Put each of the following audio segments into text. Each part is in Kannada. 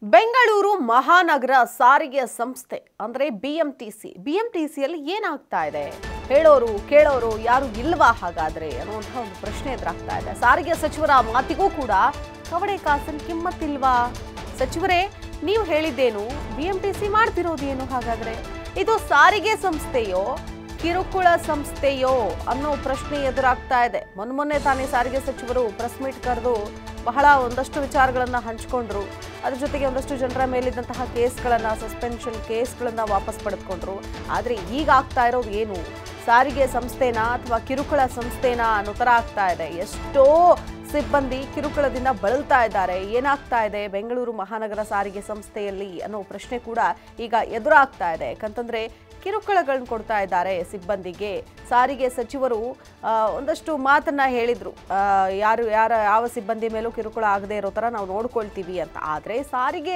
ಬೆಂಗಳೂರು ಮಹಾನಗರ ಸಾರಿಗೆ ಸಂಸ್ಥೆ ಅಂದ್ರೆ ಬಿಎಂಟಿಸಿ ಬಿಎಂಟಿಸಿಯಲ್ಲಿ ಏನಾಗ್ತಾ ಇದೆ ಹೇಳೋರು ಕೇಳೋರು ಯಾರು ಇಲ್ವಾ ಹಾಗಾದ್ರೆ ಅನ್ನುವಂತಹ ಒಂದು ಪ್ರಶ್ನೆ ಎದುರಾಗ್ತಾ ಇದೆ ಸಾರಿಗೆ ಸಚಿವರ ಮಾತಿಗೂ ಕೂಡ ಕವಡೆ ಕಾಸಿನ ಕಿಮ್ಮತ್ತಿಲ್ವಾ ಸಚಿವರೇ ನೀವು ಹೇಳಿದ್ದೇನು ಬಿಎಂಟಿಸಿ ಮಾಡ್ತಿರೋದೇನು ಹಾಗಾದ್ರೆ ಇದು ಸಾರಿಗೆ ಸಂಸ್ಥೆಯೋ ಕಿರುಕುಳ ಸಂಸ್ಥೆಯೋ ಅನ್ನೋ ಪ್ರಶ್ನೆ ಎದುರಾಗ್ತಾ ಇದೆ ಮೊನ್ನೆ ಮೊನ್ನೆ ತಾನೇ ಸಾರಿಗೆ ಸಚಿವರು ಪ್ರೆಸ್ ಮೀಟ್ ಕರೆದು ಬಹಳ ಒಂದಷ್ಟು ವಿಚಾರಗಳನ್ನ ಹಂಚ್ಕೊಂಡ್ರು ಅದ್ರ ಜೊತೆಗೆ ಒಂದಷ್ಟು ಜನರ ಮೇಲಿದ್ದಂತಹ ಕೇಸ್ಗಳನ್ನ ಸಸ್ಪೆನ್ಷನ್ ಕೇಸ್ಗಳನ್ನ ವಾಪಸ್ ಪಡೆದುಕೊಂಡ್ರು ಆದ್ರೆ ಈಗ ಆಗ್ತಾ ಇರೋದು ಏನು ಸಾರಿಗೆ ಸಂಸ್ಥೆನಾ ಅಥವಾ ಕಿರುಕುಳ ಸಂಸ್ಥೆನಾ ಅನ್ನೋ ಥರ ಆಗ್ತಾ ಇದೆ ಎಷ್ಟೋ ಸಿಬ್ಬಂದಿ ಕಿರುಕುಳದಿಂದ ಬಳಲ್ತಾ ಇದ್ದಾರೆ ಏನಾಗ್ತಾ ಇದೆ ಬೆಂಗಳೂರು ಮಹಾನಗರ ಸಾರಿಗೆ ಸಂಸ್ಥೆಯಲ್ಲಿ ಅನ್ನೋ ಪ್ರಶ್ನೆ ಕೂಡ ಈಗ ಎದುರಾಗ್ತಾ ಇದೆ ಯಾಕಂತಂದ್ರೆ ಕಿರುಕುಳಗಳನ್ನ ಕೊಡ್ತಾ ಇದ್ದಾರೆ ಸಿಬ್ಬಂದಿಗೆ ಸಾರಿಗೆ ಸಚಿವರು ಆ, ಒಂದಷ್ಟು ಮಾತನ್ನ ಹೇಳಿದ್ರು ಆ, ಯಾರು ಯಾರ ಯಾವ ಸಿಬ್ಬಂದಿ ಮೇಲೂ ಕಿರುಕುಳ ಆಗದೆ ಇರೋ ಥರ ನಾವು ನೋಡ್ಕೊಳ್ತೀವಿ ಅಂತ ಆದರೆ ಸಾರಿಗೆ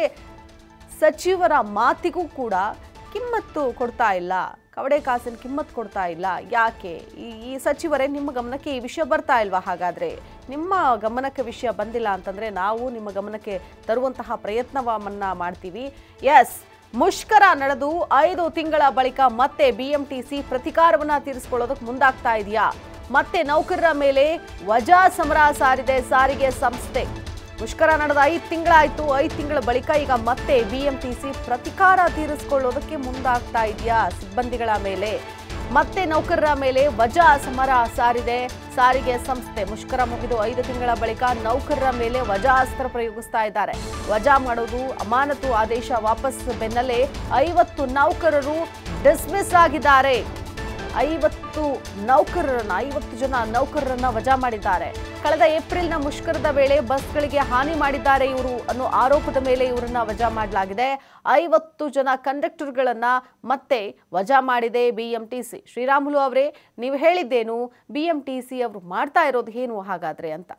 ಸಚಿವರ ಮಾತಿಗೂ ಕೂಡ ಕಿಮ್ಮತ್ತು ಕೊಡ್ತಾ ಇಲ್ಲ ಕವಡೆ ಕಾಸಿನ ಕಿಮ್ಮತ್ತು ಕೊಡ್ತಾ ಇಲ್ಲ ಯಾಕೆ ಈ ಈ ಸಚಿವರೇ ನಿಮ್ಮ ಗಮನಕ್ಕೆ ಈ ವಿಷಯ ಬರ್ತಾ ಇಲ್ವಾ ಹಾಗಾದ್ರೆ ನಿಮ್ಮ ಗಮನಕ್ಕೆ ವಿಷಯ ಬಂದಿಲ್ಲ ಅಂತಂದ್ರೆ ನಾವು ನಿಮ್ಮ ಗಮನಕ್ಕೆ ತರುವಂತಹ ಪ್ರಯತ್ನವನ್ನ ಮಾಡ್ತೀವಿ ಎಸ್ ಮುಷ್ಕರ ನಡೆದು ಐದು ತಿಂಗಳ ಬಳಿಕ ಮತ್ತೆ ಬಿಎಂಟಿಸಿ ಪ್ರತಿಕಾರವನ್ನ ತೀರಿಸಿಕೊಳ್ಳೋದಕ್ಕೆ ಮುಂದಾಗ್ತಾ ಇದೆಯಾ ಮತ್ತೆ ನೌಕರರ ಮೇಲೆ ವಜಾ ಸಮರ ಸಾರಿದೆ ಸಾರಿಗೆ ಸಂಸ್ಥೆ ಮುಷ್ಕರ ನಡೆದ ಐದು ತಿಂಗಳಾಯ್ತು ಐದು ತಿಂಗಳ ಬಳಿಕ ಈಗ ಮತ್ತೆ ಬಿಎಂಟಿಸಿ ಪ್ರತಿಕಾರ ತೀರಿಸಿಕೊಳ್ಳೋದಕ್ಕೆ ಮುಂದಾಗ್ತಾ ಇದೆಯಾ ಸಿಬ್ಬಂದಿಗಳ ಮೇಲೆ ಮತ್ತೆ ನೌಕರರ ಮೇಲೆ ವಜಾ ಸಮರ ಸಾರಿದೆ ಸಾರಿಗೆ ಸಂಸ್ಥೆ ಮುಷ್ಕರ ಮುಗಿದು ಐದು ತಿಂಗಳ ಬಳಿಕ ನೌಕರರ ಮೇಲೆ ವಜಾ ಅಸ್ತ್ರ ಪ್ರಯೋಗಿಸ್ತಾ ಇದ್ದಾರೆ ವಜಾ ಮಾಡೋದು ಅಮಾನತು ಆದೇಶ ವಾಪಸ್ ಬೆನ್ನಲ್ಲೇ ಐವತ್ತು ನೌಕರರು ಡಿಸ್ಮಿಸ್ ಆಗಿದ್ದಾರೆ ಐವತ್ತು ನೌಕರರನ್ನ ಐವತ್ತು ಜನ ನೌಕರರನ್ನ ವಜಾ ಮಾಡಿದ್ದಾರೆ ಕಳೆದ ಏಪ್ರಿಲ್ನ ಮುಷ್ಕರದ ವೇಳೆ ಬಸ್ಗಳಿಗೆ ಹಾನಿ ಮಾಡಿದ್ದಾರೆ ಇವರು ಅನ್ನೋ ಆರೋಪದ ಮೇಲೆ ಇವರನ್ನ ವಜಾ ಮಾಡಲಾಗಿದೆ ಐವತ್ತು ಜನ ಕಂಡಕ್ಟರ್ಗಳನ್ನ ಮತ್ತೆ ವಜಾ ಮಾಡಿದೆ ಬಿಎಂಟಿಸಿ ಶ್ರೀರಾಮುಲು ಅವರೇ ನೀವು ಹೇಳಿದ್ದೇನು ಬಿಎಂಟಿಸಿ ಅವರು ಮಾಡ್ತಾ ಇರೋದು ಏನು ಹಾಗಾದ್ರೆ ಅಂತ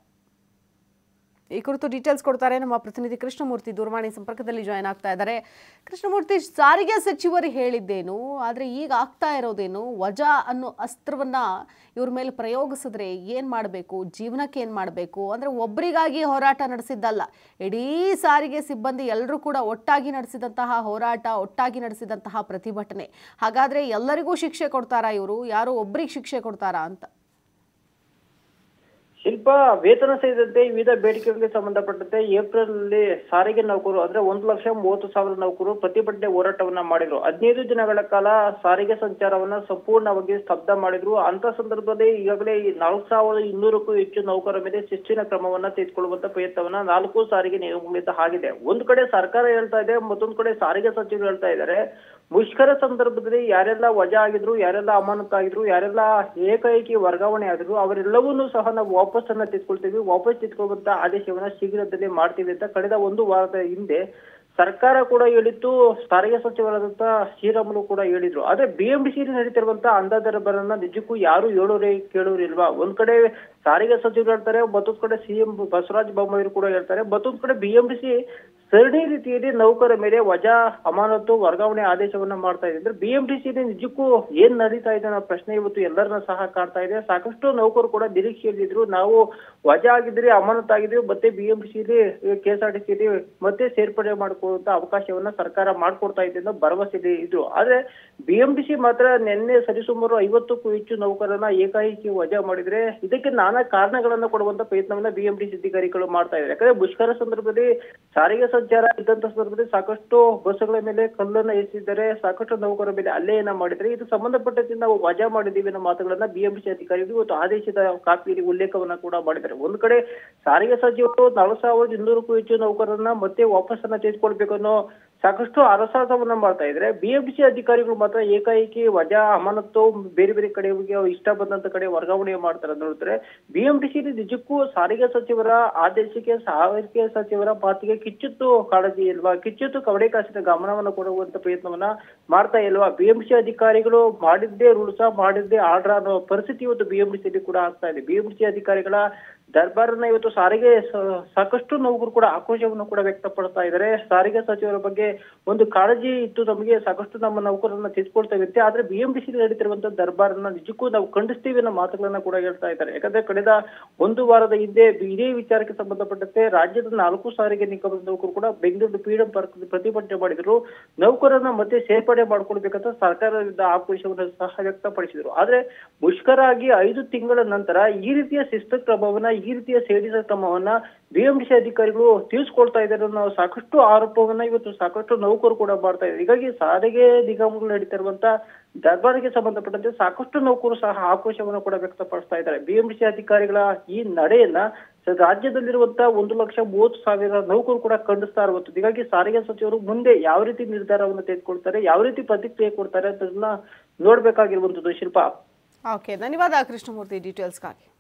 ಈ ಕುರಿತು ಡೀಟೇಲ್ಸ್ ಕೊಡ್ತಾರೆ ನಮ್ಮ ಪ್ರತಿನಿಧಿ ಕೃಷ್ಣಮೂರ್ತಿ ದೂರವಾಣಿ ಸಂಪರ್ಕದಲ್ಲಿ ಜಾಯ್ನ್ ಆಗ್ತಾ ಇದ್ದಾರೆ ಕೃಷ್ಣಮೂರ್ತಿ ಸಾರಿಗೆ ಸಚಿವರು ಹೇಳಿದ್ದೇನು ಆದರೆ ಈಗ ಆಗ್ತಾ ಇರೋದೇನು ವಜಾ ಅನ್ನೋ ಅಸ್ತ್ರವನ್ನ ಇವ್ರ ಮೇಲೆ ಪ್ರಯೋಗಿಸಿದ್ರೆ ಏನು ಮಾಡಬೇಕು ಜೀವನಕ್ಕೆ ಏನು ಮಾಡಬೇಕು ಅಂದರೆ ಒಬ್ಬರಿಗಾಗಿ ಹೋರಾಟ ನಡೆಸಿದ್ದಲ್ಲ ಇಡೀ ಸಾರಿಗೆ ಸಿಬ್ಬಂದಿ ಎಲ್ಲರೂ ಕೂಡ ಒಟ್ಟಾಗಿ ನಡೆಸಿದಂತಹ ಹೋರಾಟ ಒಟ್ಟಾಗಿ ನಡೆಸಿದಂತಹ ಪ್ರತಿಭಟನೆ ಹಾಗಾದರೆ ಎಲ್ಲರಿಗೂ ಶಿಕ್ಷೆ ಕೊಡ್ತಾರಾ ಇವರು ಯಾರೋ ಒಬ್ಬರಿಗೆ ಶಿಕ್ಷೆ ಕೊಡ್ತಾರಾ ಅಂತ ಶಿಲ್ಪ ವೇತನ ಸೇರಿದಂತೆ ವಿವಿಧ ಬೇಡಿಕೆಗಳಿಗೆ ಸಂಬಂಧಪಟ್ಟಂತೆ ಏಪ್ರಿಲ್ ಅಲ್ಲಿ ಸಾರಿಗೆ ನೌಕರು ಅಂದ್ರೆ ಒಂದು ಲಕ್ಷ ಮೂವತ್ತು ಸಾವಿರ ನೌಕರು ಪ್ರತಿಭಟನೆ ಹೋರಾಟವನ್ನ ಮಾಡಿದ್ರು ಹದಿನೈದು ದಿನಗಳ ಕಾಲ ಸಾರಿಗೆ ಸಂಚಾರವನ್ನ ಸಂಪೂರ್ಣವಾಗಿ ಸ್ತಬ್ಧ ಮಾಡಿದ್ರು ಅಂತ ಸಂದರ್ಭದಲ್ಲಿ ಈಗಾಗಲೇ ಈ ನಾಲ್ಕು ಸಾವಿರದ ಇನ್ನೂರಕ್ಕೂ ಹೆಚ್ಚು ನೌಕರ ಮೇಲೆ ಶಿಸ್ತಿನ ಕ್ರಮವನ್ನ ತೆಗೆದುಕೊಳ್ಳುವಂತ ಪ್ರಯತ್ನವನ್ನ ನಾಲ್ಕು ಸಾರಿಗೆ ನಿಗಮಗಳಿಂದ ಆಗಿದೆ ಒಂದು ಕಡೆ ಸರ್ಕಾರ ಹೇಳ್ತಾ ಇದೆ ಮತ್ತೊಂದು ಕಡೆ ಸಾರಿಗೆ ಸಚಿವರು ಹೇಳ್ತಾ ಇದ್ದಾರೆ ಮುಷ್ಕರ ಸಂದರ್ಭದಲ್ಲಿ ಯಾರೆಲ್ಲ ವಜಾ ಆಗಿದ್ರು ಯಾರೆಲ್ಲ ಅಮಾನತಾಗಿದ್ರು ಯಾರೆಲ್ಲ ಏಕೈಕಿ ವರ್ಗಾವಣೆ ಆದ್ರು ಅವರೆಲ್ಲವನ್ನೂ ಸಹ ನಾವು ವಾಪಸ್ ಅನ್ನ ತೆಗೆದುಕೊಳ್ತೀವಿ ವಾಪಸ್ ತೆಗೆದುಕೊಳ್ಳುವಂತ ಆದೇಶವನ್ನ ಶೀಘ್ರದಲ್ಲೇ ಮಾಡ್ತೀವಿ ಅಂತ ಕಳೆದ ಒಂದು ವಾರದ ಹಿಂದೆ ಸರ್ಕಾರ ಕೂಡ ಹೇಳಿತ್ತು ಸಾರಿಗೆ ಸಚಿವರಾದಂತ ಶ್ರೀರಾಮುಲು ಕೂಡ ಹೇಳಿದ್ರು ಆದ್ರೆ ಬಿಎಂಡಿಸಿ ನಡೀತಿರುವಂತ ಅಂದಾಜರನ್ನ ನಿಜಕ್ಕೂ ಯಾರು ಹೇಳೋರೇ ಕೇಳೋರಿಲ್ವಾ ಒಂದ್ ಕಡೆ ಸಾರಿಗೆ ಸಚಿವರು ಹೇಳ್ತಾರೆ ಮತ್ತೊಂದ್ ಕಡೆ ಸಿಎಂ ಬಸವರಾಜ ಬೊಮ್ಮಾಯಿ ಕೂಡ ಹೇಳ್ತಾರೆ ಮತ್ತೊಂದ್ ಕಡೆ ಬಿಎಂಡಿಸಿ ಸರಣಿ ರೀತಿಯಲ್ಲಿ ನೌಕರ ಮೇಲೆ ವಜಾ ಅಮಾನತು ವರ್ಗಾವಣೆ ಆದೇಶವನ್ನ ಮಾಡ್ತಾ ಇದೆ ಅಂದ್ರೆ ಬಿಎಂಟಿಸಿ ನಿಜಕ್ಕೂ ಏನ್ ನಡೀತಾ ಇದೆ ಅನ್ನೋ ಪ್ರಶ್ನೆ ಇವತ್ತು ಎಲ್ಲರನ್ನ ಸಹ ಕಾಡ್ತಾ ಇದೆ ಸಾಕಷ್ಟು ನೌಕರು ಕೂಡ ನಿರೀಕ್ಷೆಯಲ್ಲಿದ್ರು ನಾವು ವಜಾ ಆಗಿದ್ರಿ ಅಮಾನತಾಗಿದ್ವಿ ಮತ್ತೆ ಬಿಎಂಟಿಸಿಲಿ ಕೆಎಸ್ಆರ್ಟಿಸಿಲಿ ಮತ್ತೆ ಸೇರ್ಪಡೆ ಮಾಡ್ಕೊಳ್ಳುವಂತ ಅವಕಾಶವನ್ನ ಸರ್ಕಾರ ಮಾಡ್ಕೊಡ್ತಾ ಇದೆ ಅನ್ನೋ ಭರವಸೆ ಇದ್ರು ಆದ್ರೆ ಬಿಎಂಟಿಸಿ ಮಾತ್ರ ನಿನ್ನೆ ಸರಿಸುಮಾರು ಐವತ್ತಕ್ಕೂ ಹೆಚ್ಚು ನೌಕರನ್ನ ಏಕಾಏಕಿ ವಜಾ ಮಾಡಿದ್ರೆ ಇದಕ್ಕೆ ನಾನಾ ಕಾರಣಗಳನ್ನ ಕೊಡುವಂತ ಪ್ರಯತ್ನವನ್ನ ಬಿಎಂಟಿಸಿ ಅಧಿಕಾರಿಗಳು ಮಾಡ್ತಾ ಇದ್ದಾರೆ ಯಾಕಂದ್ರೆ ಮುಷ್ಕರ ಸಂದರ್ಭದಲ್ಲಿ ಸಾರಿಗೆ ಸಂಚಾರ ಇದ್ದಂತ ಸಂದರ್ಭದಲ್ಲಿ ಸಾಕಷ್ಟು ಬಸ್ಗಳ ಮೇಲೆ ಕಲ್ಲನ್ನ ಎಸೆದಿದ್ದಾರೆ ಸಾಕಷ್ಟು ನೌಕರ ಮೇಲೆ ಹಲ್ಲೆಯನ್ನ ಮಾಡಿದ್ರೆ ಇದು ಸಂಬಂಧಪಟ್ಟಂತೆ ನಾವು ವಜಾ ಮಾಡಿದೀವಿ ಅನ್ನೋ ಮಾತುಗಳನ್ನ ಬಿಎಂಸಿ ಅಧಿಕಾರಿಗಳು ಇವತ್ತು ಆದೇಶದ ಕಾಪಿಯಲ್ಲಿ ಉಲ್ಲೇಖವನ್ನ ಕೂಡ ಮಾಡಿದ್ದಾರೆ ಒಂದು ಕಡೆ ಸಾರಿಗೆ ಸಚಿವರು ನಾಲ್ಕು ಸಾವಿರದ ಇನ್ನೂರಕ್ಕೂ ಹೆಚ್ಚು ನೌಕರರನ್ನ ಮತ್ತೆ ವಾಪಸ್ಸನ್ನ ತೆಗೆದುಕೊಳ್ಬೇಕು ಅನ್ನೋ ಸಾಕಷ್ಟು ಅರಸಾಟವನ್ನ ಮಾಡ್ತಾ ಇದ್ರೆ ಬಿಎಂಸಿ ಅಧಿಕಾರಿಗಳು ಮಾತ್ರ ಏಕಾಏಕಿ ವಜಾ ಅಮಾನತ್ತು ಬೇರೆ ಬೇರೆ ಕಡೆಗೆ ಅವ್ರು ಇಷ್ಟ ಬಂದಂತ ಕಡೆ ವರ್ಗಾವಣೆ ಮಾಡ್ತಾರೆ ಅಂತ ನೋಡಿದ್ರೆ ಬಿಎಂಟಿಸಿ ನಿಜಕ್ಕೂ ಸಾರಿಗೆ ಸಚಿವರ ಆದೇಶಕ್ಕೆ ಸಾರಿಗೆ ಸಚಿವರ ಮಾತಿಗೆ ಕಿಚ್ಚುತ್ತು ಕಾಳಜಿ ಇಲ್ವಾ ಕಿಚ್ಚುತ್ತು ಕವಡೆ ಕಾಸಿನ ಗಮನವನ್ನು ಕೊಡುವಂತ ಪ್ರಯತ್ನವನ್ನ ಮಾಡ್ತಾ ಇಲ್ವಾ ಬಿಎಂಸಿ ಅಧಿಕಾರಿಗಳು ಮಾಡಿದ್ದೇ ರೂಲ್ಸ ಮಾಡಿದ್ದೇ ಆರ್ಡರ್ ಅನ್ನೋ ಪರಿಸ್ಥಿತಿ ಇವತ್ತು ಬಿಎಂಟಿಸಿಯಲ್ಲಿ ಕೂಡ ಆಗ್ತಾ ಇದೆ ಬಿಎಂಸಿ ಅಧಿಕಾರಿಗಳ ದರ್ಬಾರನ್ನ ಇವತ್ತು ಸಾರಿಗೆ ಸ- ಸಾಕಷ್ಟು ನೌಕರು ಕೂಡ ಆಕ್ರೋಶವನ್ನು ಕೂಡ ವ್ಯಕ್ತಪಡ್ತಾ ಇದ್ದಾರೆ ಸಾರಿಗೆ ಸಚಿವರ ಬಗ್ಗೆ ಒಂದು ಕಾಳಜಿ ಇತ್ತು ನಮಗೆ ಸಾಕಷ್ಟು ನಮ್ಮ ನೌಕರರನ್ನ ತಿದ್ಕೊಳ್ತಾ ಇರುತ್ತೆ ಆದ್ರೆ ಬಿಎಂಟಿಸಿ ನಡೀತಿರುವಂತಹ ದರ್ಬಾರನ್ನ ನಿಜಕ್ಕೂ ನಾವು ಖಂಡಿಸ್ತೀವಿ ಅನ್ನೋ ಮಾತುಗಳನ್ನ ಕೂಡ ಹೇಳ್ತಾ ಇದ್ದಾರೆ ಯಾಕಂದ್ರೆ ಕಳೆದ ಒಂದು ವಾರದ ಹಿಂದೆ ಇದೇ ವಿಚಾರಕ್ಕೆ ಸಂಬಂಧಪಟ್ಟಂತೆ ರಾಜ್ಯದ ನಾಲ್ಕು ಸಾರಿಗೆ ನಿಗಮದ ನೌಕರು ಕೂಡ ಬೆಂಗಳೂರು ಫ್ರೀಡಂ ಪಾರ್ಕ್ ಪ್ರತಿಭಟನೆ ಮಾಡಿದ್ರು ನೌಕರರನ್ನ ಮತ್ತೆ ಸೇರ್ಪಡೆ ಮಾಡ್ಕೊಳ್ಬೇಕಂತ ಸರ್ಕಾರದಿಂದ ಆಕ್ರೋಶವನ್ನು ಸಹ ವ್ಯಕ್ತಪಡಿಸಿದ್ರು ಆದ್ರೆ ಮುಷ್ಕರ ಆಗಿ ಐದು ತಿಂಗಳ ನಂತರ ಈ ರೀತಿಯ ಶಿಸ್ತು ಕ್ರಮವನ್ನ ಈ ರೀತಿಯ ಸೇಡಿದ ಕ್ರಮವನ್ನ ಬಿಎಂಡಿಸಿ ಅಧಿಕಾರಿಗಳು ತಿಳಿಸ್ಕೊಳ್ತಾ ಇದ್ದಾರೆ ಅನ್ನೋ ಸಾಕಷ್ಟು ಆರೋಪವನ್ನ ಇವತ್ತು ಸಾಕಷ್ಟು ನೌಕರು ಕೂಡ ಮಾಡ್ತಾ ಇದ್ದಾರೆ ಹೀಗಾಗಿ ಸಾರಿಗೆ ನಿಗಮಗಳು ನಡೀತಾ ಇರುವಂತ ದರ್ಬಾರಿಗೆ ಸಂಬಂಧಪಟ್ಟಂತೆ ಸಾಕಷ್ಟು ನೌಕರು ಸಹ ಆಕ್ರೋಶವನ್ನು ಕೂಡ ವ್ಯಕ್ತಪಡಿಸ್ತಾ ಇದ್ದಾರೆ ಬಿಎಂಡಿಸಿ ಅಧಿಕಾರಿಗಳ ಈ ನಡೆಯನ್ನ ಸ- ರಾಜ್ಯದಲ್ಲಿರುವಂತಹ ಒಂದು ಲಕ್ಷ ಮೂವತ್ತು ಸಾವಿರ ನೌಕರು ಕೂಡ ಖಂಡಿಸ್ತಾ ಇರುವಂತದ್ದು ಹೀಗಾಗಿ ಸಾರಿಗೆ ಸಚಿವರು ಮುಂದೆ ಯಾವ ರೀತಿ ನಿರ್ಧಾರವನ್ನು ತೆಗೆದುಕೊಳ್ತಾರೆ ಯಾವ ರೀತಿ ಪ್ರತಿಕ್ರಿಯೆ ಕೊಡ್ತಾರೆ ಅಂತದನ್ನ ನೋಡ್ಬೇಕಾಗಿರುವಂತದ್ದು ಶಿಲ್ಪ ಓಕೆ ಧನ್ಯವಾದ ಕೃಷ್ಣಮೂರ್ತಿ ಡೀಟೇಲ್ಸ್ಗಾಗಿ